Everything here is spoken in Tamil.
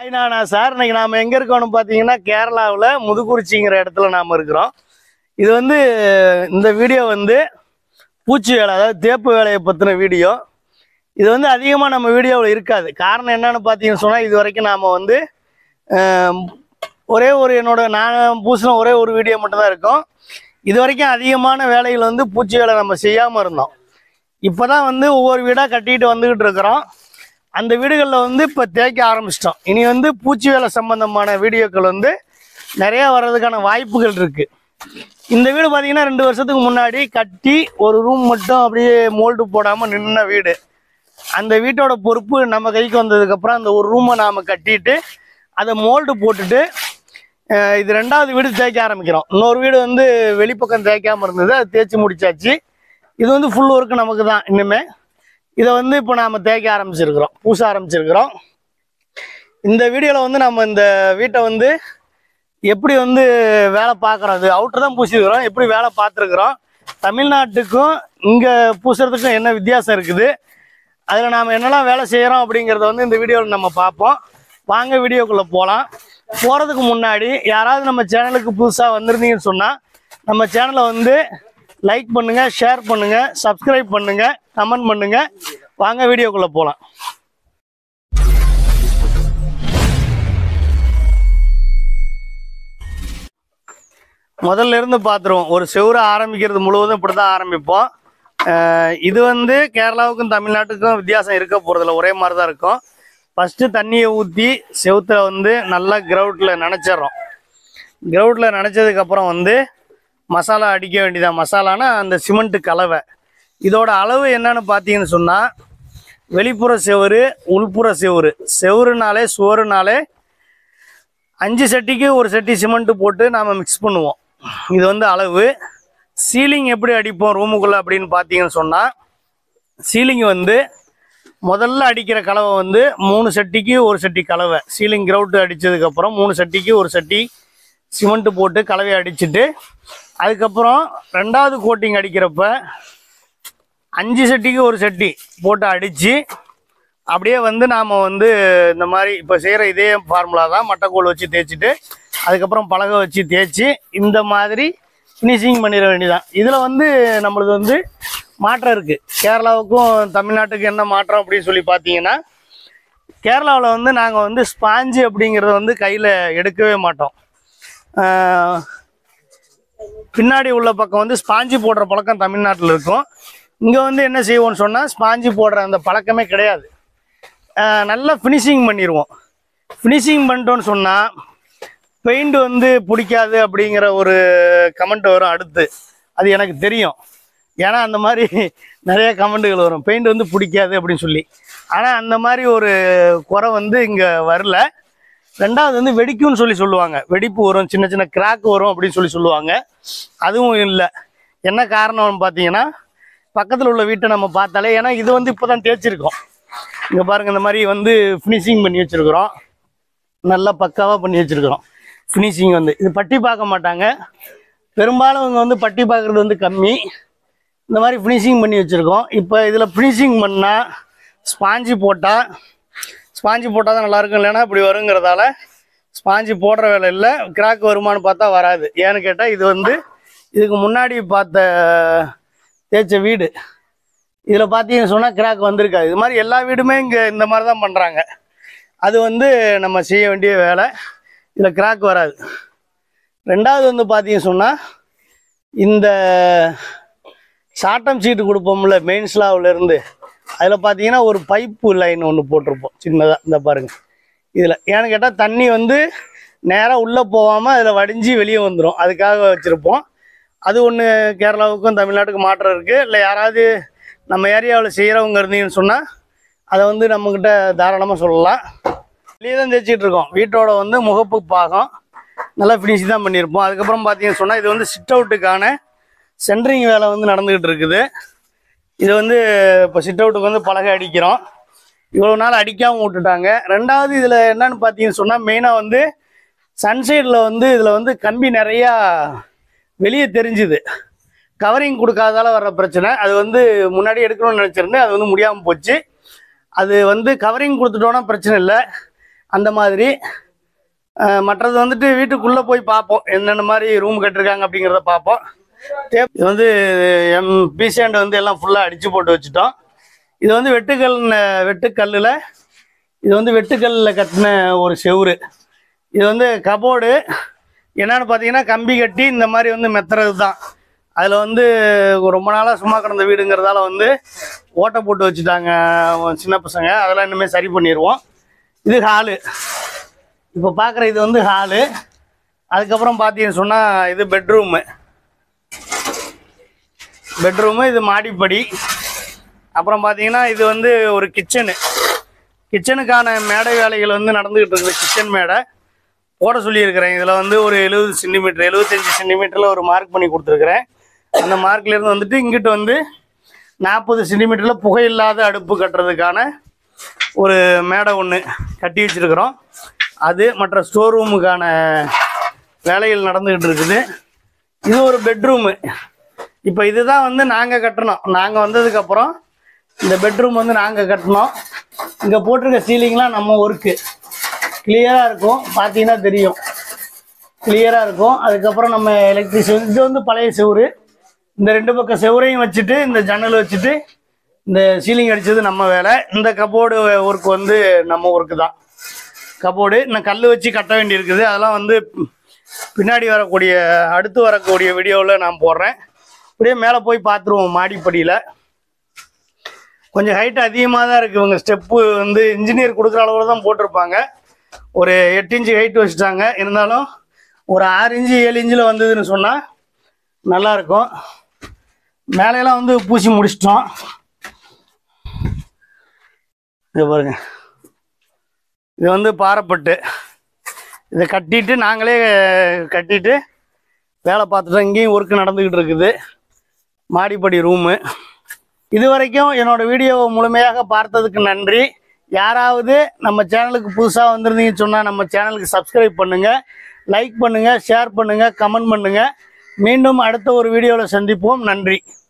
நானா சார் இன்னைக்கு நாம எங்க இருக்கோம்னு பாத்தீங்கன்னா கேரளாவில் முதுகுறிச்சிங்கிற இடத்துல நாம இருக்கிறோம் இது வந்து இந்த வீடியோ வந்து பூச்சி வேலை அதாவது தேப்பு வேலையை பற்றின வீடியோ இது வந்து அதிகமாக நம்ம வீடியோவில் இருக்காது காரணம் என்னன்னு பார்த்தீங்கன்னு சொன்னால் இது வரைக்கும் நாம் வந்து ஆம், ஒரே ஒரு என்னோட நான் பூசின ஒரே ஒரு வீடியோ மட்டும்தான் இருக்கும் இது வரைக்கும் அதிகமான வேலைகள் வந்து பூச்சி வேலை நம்ம செய்யாமல் இருந்தோம் இப்போ தான் வந்து ஒவ்வொரு வீடாக கட்டிட்டு வந்துக்கிட்டு இருக்கிறோம் அந்த வீடுகளில் வந்து இப்போ தேய்க்க ஆரம்பிச்சிட்டோம் இனி வந்து பூச்சி வேலை சம்பந்தமான வீடியோக்கள் வந்து நிறையா வர்றதுக்கான வாய்ப்புகள் இருக்குது இந்த வீடு பார்த்தீங்கன்னா ரெண்டு வருஷத்துக்கு முன்னாடி கட்டி ஒரு ரூம் மட்டும் அப்படியே மோல்டு போடாமல் நின்ன வீடு அந்த வீட்டோட பொறுப்பு நம்ம கைக்கு வந்ததுக்கப்புறம் அந்த ஒரு ரூமை நாம் கட்டிட்டு அதை மோல்டு போட்டுட்டு அஹ், இது ரெண்டாவது வீடு தேய்க்க ஆரம்பிக்கிறோம் இன்னொரு வீடு வந்து வெளிப்பக்கம் தேய்க்காமல் இருந்தது அது தேய்ச்சி முடிச்சாச்சு இது வந்து ஃபுல் ஒர்க்கு நமக்கு தான் இன்னுமே இதை வந்து இப்போ நாம் தேய்க்க ஆரம்பிச்சிருக்கிறோம் பூச ஆரம்பிச்சிருக்கிறோம் இந்த வீடியோவில் வந்து நம்ம இந்த வீட்டை வந்து எப்படி வந்து வேலை பார்க்குறது அவுட்டர் தான் பூசிருக்கிறோம் எப்படி வேலை பார்த்துருக்குறோம் தமிழ்நாட்டுக்கும் இங்கே பூசுறதுக்கும் என்ன வித்தியாசம் இருக்குது அதில் நாம் என்னெல்லாம் வேலை செய்கிறோம் அப்படிங்கிறத வந்து இந்த வீடியோவில் நம்ம பார்ப்போம் வாங்க வீடியோக்குள்ளே போகலாம் போகிறதுக்கு முன்னாடி யாராவது நம்ம சேனலுக்கு புதுசாக வந்திருந்தீங்கன்னு சொன்னால் நம்ம சேனலை வந்து லைக் பண்ணுங்கள் ஷேர் பண்ணுங்கள் சப்ஸ்கிரைப் பண்ணுங்கள் கமெண்ட் பண்ணுங்கள் வாங்க வீடியோக்குள்ளே போகலாம் முதல்ல இருந்து பார்த்துருவோம் ஒரு செவுரை ஆரம்பிக்கிறது முழுவதும் இப்படி தான் ஆரம்பிப்போம் அஹ் இது வந்து கேரளாவுக்கும் தமிழ்நாட்டுக்கும் வித்தியாசம் இருக்க போகிறதில்ல ஒரே மாதிரி தான் இருக்கும் ஃபஸ்ட்டு தண்ணியை ஊற்றி செவுத்துல வந்து நல்லா கிரவுட்டில் நனைச்சிட்றோம் கிரவுட்டில் நனைச்சதுக்கப்புறம் வந்து மசாலா அடிக்க வேண்டியதான் மசாலானா அந்த சிமெண்ட்டு கலவை இதோட அளவு என்னன்னு பார்த்தீங்கன்னு சொன்னால் வெளிப்புற செவுரு உள்புற செவுரு செவுருனாலே சுவருனாலே அஞ்சு சட்டிக்கு ஒரு சட்டி சிமெண்ட் போட்டு நாம் மிக்ஸ் பண்ணுவோம் இது வந்து அளவு சீலிங் எப்படி அடிப்போம் ரூமுக்குள்ளே அப்படின்னு பார்த்தீங்கன்னு சொன்னால் சீலிங் வந்து முதல்ல அடிக்கிற கலவை வந்து மூணு சட்டிக்கு ஒரு சட்டி கலவை சீலிங் கிரவுட்டு அடித்ததுக்கப்புறம் மூணு சட்டிக்கு ஒரு சட்டி சிமெண்ட்டு போட்டு கலவையை அடிச்சுட்டு அதுக்கப்புறம் ரெண்டாவது கோட்டிங் அடிக்கிறப்ப அஞ்சு சட்டிக்கு ஒரு சட்டி போட்டு அடித்து அப்படியே வந்து நாம் வந்து இந்த மாதிரி இப்போ செய்கிற இதே ஃபார்முலா தான் மட்டைக்கோல் வச்சு தேய்ச்சிட்டு அதுக்கப்புறம் பலகை வச்சு தேய்ச்சி இந்த மாதிரி ஃபினிஷிங் பண்ணிட வேண்டியதான் இதில் வந்து நம்மளுக்கு வந்து மாற்றம் இருக்குது கேரளாவுக்கும் தமிழ்நாட்டுக்கு என்ன மாற்றம் அப்படின்னு சொல்லி பார்த்தீங்கன்னா கேரளாவில் வந்து நாங்கள் வந்து ஸ்பாஞ்சு அப்படிங்கிறத வந்து கையில் எடுக்கவே மாட்டோம் ஆஹ் பின்னாடி உள்ள பக்கம் வந்து ஸ்பாஞ்சு போடுற பழக்கம் தமிழ்நாட்டில் இருக்கும் இங்கே வந்து என்ன செய்வோம்னு சொன்னால் ஸ்பாஞ்சு போடுற அந்த பழக்கமே கிடையாது ஆஹ் நல்லா ஃபினிஷிங் பண்ணிடுவோம் ஃபினிஷிங் பண்ணிட்டோன்னு சொன்னால் பெயிண்ட் வந்து பிடிக்காது அப்படிங்கிற ஒரு கமெண்ட் வரும் அடுத்து அது எனக்கு தெரியும் ஏன்னா அந்த மாதிரி நிறைய கமெண்ட்டுகள் வரும் பெயிண்ட் வந்து பிடிக்காது அப்படின்னு சொல்லி ஆனால் அந்த மாதிரி ஒரு குறை வந்து இங்கே வரல ரெண்டாவது வந்து வெடிக்கும்னு சொல்லி சொல்லுவாங்க வெடிப்பு வரும் சின்ன சின்ன கிராக் வரும் அப்படின்னு சொல்லி சொல்லுவாங்க அதுவும் இல்லை என்ன காரணம்னு பார்த்தீங்கன்னா பக்கத்தில் உள்ள வீட்டை நம்ம பார்த்தாலே ஏன்னா இது வந்து இப்போ தான் தேய்ச்சிருக்கோம் இங்கே பாருங்கள் இந்த மாதிரி வந்து ஃபினிஷிங் பண்ணி வச்சுருக்குறோம் நல்லா பக்காவாக பண்ணி வச்சுருக்குறோம் ஃபினிஷிங் வந்து இது பட்டி பார்க்க மாட்டாங்க பெரும்பாலும் இவங்க வந்து பட்டி பார்க்குறது வந்து கம்மி இந்த மாதிரி ஃபினிஷிங் பண்ணி வச்சுருக்கோம் இப்போ இதில் ஃபினிஷிங் பண்ணால் ஸ்பாஞ்சு போட்டால் ஸ்பாஞ்சு போட்டால் தான் நல்லாயிருக்கும் இல்லைன்னா இப்படி வருங்கிறதால ஸ்பாஞ்சு போடுற வேலை இல்லை கிராக் வருமானு பார்த்தா வராது ஏன்னு கேட்டால் இது வந்து இதுக்கு முன்னாடி பார்த்த தேய்ச்ச வீடு இதில் பார்த்தீங்கன்னு சொன்னால் கிராக் வந்திருக்காது இது மாதிரி எல்லா வீடுமே இங்கே இந்த மாதிரி தான் பண்ணுறாங்க அது வந்து நம்ம செய்ய வேண்டிய வேலை இதில் கிராக் வராது ரெண்டாவது வந்து பார்த்தீங்கன்னு சொன்னால் இந்த சாட்டம் சீட்டு கொடுப்போம்ல மெயின் இருந்து அதில் பார்த்தீங்கன்னா ஒரு பைப்பு லைன் ஒன்று போட்டிருப்போம் சின்னதாக இந்த பாருங்க இதில் ஏன்னு கேட்டால் தண்ணி வந்து நேராக உள்ளே போகாமல் அதில் வடிஞ்சு வெளியே வந்துடும் அதுக்காக வச்சுருப்போம் அது ஒன்று கேரளாவுக்கும் தமிழ்நாட்டுக்கும் மாற்றம் இருக்குது இல்லை யாராவது நம்ம ஏரியாவில் செய்கிறவங்க இருந்தீங்கன்னு சொன்னால் அதை வந்து நம்மக்கிட்ட தாராளமாக சொல்லலாம் வெளியே தான் தேய்ச்சிட்டு இருக்கோம் வீட்டோட வந்து முகப்பு பாகம் நல்லா ஃபினிஷ் தான் பண்ணியிருப்போம் அதுக்கப்புறம் பார்த்தீங்கன்னு சொன்னால் இது வந்து சிட் அவுட்டுக்கான சென்ட்ரிங் வேலை வந்து நடந்துக்கிட்டு இருக்குது இது வந்து இப்போ சிட் அவுட்டுக்கு வந்து பலகை அடிக்கிறோம் இவ்வளோ நாள் அடிக்காமல் விட்டுட்டாங்க ரெண்டாவது இதில் என்னன்னு பார்த்தீங்கன்னு சொன்னால் மெயினாக வந்து சன்சைடில் வந்து இதில் வந்து கம்பி நிறையா வெளியே தெரிஞ்சுது கவரிங் கொடுக்காதால வர்ற பிரச்சனை அது வந்து முன்னாடி எடுக்கணும்னு நினச்சிருந்தேன் அது வந்து முடியாமல் போச்சு அது வந்து கவரிங் கொடுத்துட்டோன்னா பிரச்சனை இல்லை அந்த மாதிரி அஹ், மற்றது வந்துட்டு வீட்டுக்குள்ளே போய் பார்ப்போம் என்னென்ன மாதிரி ரூம் கட்டிருக்காங்க அப்படிங்கிறத பார்ப்போம் டேப் இது வந்து எம் பீசேண்ட் வந்து எல்லாம் ஃபுல்லாக அடித்து போட்டு வச்சுட்டோம் இது வந்து வெட்டுக்கல் வெட்டுக்கல்லில் இது வந்து வெட்டுக்கல்லில் கட்டின ஒரு செவுரு இது வந்து கபோர்டு என்னன்னு பார்த்தீங்கன்னா கம்பி கட்டி இந்த மாதிரி வந்து மெத்துறது தான் அதில் வந்து ரொம்ப நாளாக சும்மா கிடந்த வீடுங்கிறதால வந்து ஓட்டை போட்டு வச்சுட்டாங்க சின்ன பசங்க அதெல்லாம் இனிமேல் சரி பண்ணிடுவோம் இது ஹாலு இப்போ பார்க்குற இது வந்து ஹாலு அதுக்கப்புறம் பார்த்தீங்கன்னு சொன்னால் இது பெட்ரூமு பெட்ரூமு இது மாடிப்படி அப்புறம் பார்த்தீங்கன்னா இது வந்து ஒரு கிச்சனு கிச்சனுக்கான மேடை வேலைகள் வந்து நடந்துகிட்டு இருக்குது கிச்சன் மேடை போட சொல்லியிருக்கிறேன் இதில் வந்து ஒரு எழுபது சென்டிமீட்டர் எழுபத்தஞ்சி சென்டிமீட்டரில் ஒரு மார்க் பண்ணி கொடுத்துருக்குறேன் அந்த மார்க்லேருந்து வந்துட்டு இங்கிட்டு வந்து நாற்பது சென்டிமீட்டரில் புகையில்லாத அடுப்பு கட்டுறதுக்கான ஒரு மேடை ஒன்று கட்டி வச்சிருக்கிறோம் அது மற்ற ஸ்டோர் ரூமுக்கான வேலைகள் நடந்துக்கிட்டு இருக்குது இது ஒரு பெட்ரூமு இப்போ இதுதான் வந்து நாங்கள் கட்டணும் நாங்கள் வந்ததுக்கப்புறம் இந்த பெட்ரூம் வந்து நாங்கள் கட்டினோம் இங்கே போட்டிருக்க சீலிங்லாம் நம்ம ஒர்க்கு கிளியராக இருக்கும் பார்த்தீங்கன்னா தெரியும் கிளியராக இருக்கும் அதுக்கப்புறம் நம்ம எலக்ட்ரிஷியன் இது வந்து பழைய செவுரு இந்த ரெண்டு பக்கம் செவுரையும் வச்சுட்டு இந்த ஜன்னல் வச்சுட்டு இந்த சீலிங் அடித்தது நம்ம வேலை இந்த கபோர்டு ஒர்க் வந்து நம்ம ஒர்க்கு தான் கபோர்டு இன்னும் கல் வச்சு கட்ட வேண்டியிருக்குது அதெல்லாம் வந்து பின்னாடி வரக்கூடிய அடுத்து வரக்கூடிய வீடியோவில் நான் போடுறேன் அப்படியே மேலே போய் பார்த்துருவோம் மாடிப்படியில் கொஞ்சம் ஹைட் அதிகமாக தான் இருக்குது இவங்க ஸ்டெப்பு வந்து இன்ஜினியர் கொடுக்குற அளவில் தான் போட்டிருப்பாங்க ஒரு எட்டு இன்ச்சு ஹைட் வச்சுட்டாங்க இருந்தாலும் ஒரு ஆறு இன்ச்சு ஏழு இன்ச்சில் வந்ததுன்னு சொன்னால் நல்லாயிருக்கும் மேலையெல்லாம் வந்து பூசி முடிச்சிட்டோம் இது பாருங்க இது வந்து பாறைப்பட்டு இதை கட்டிட்டு நாங்களே கட்டிட்டு வேலை பார்த்துட்டோம் இங்கேயும் ஒர்க் நடந்துக்கிட்டு இருக்குது மாடிப்படி ரூமு இது வரைக்கும் என்னோட வீடியோவை முழுமையாக பார்த்ததுக்கு நன்றி யாராவது நம்ம சேனலுக்கு புதுசாக வந்திருந்தீங்கன்னு சொன்னால் நம்ம சேனலுக்கு சப்ஸ்கிரைப் பண்ணுங்கள் லைக் பண்ணுங்கள் ஷேர் பண்ணுங்கள் கமெண்ட் பண்ணுங்கள் மீண்டும் அடுத்த ஒரு வீடியோவில் சந்திப்போம் நன்றி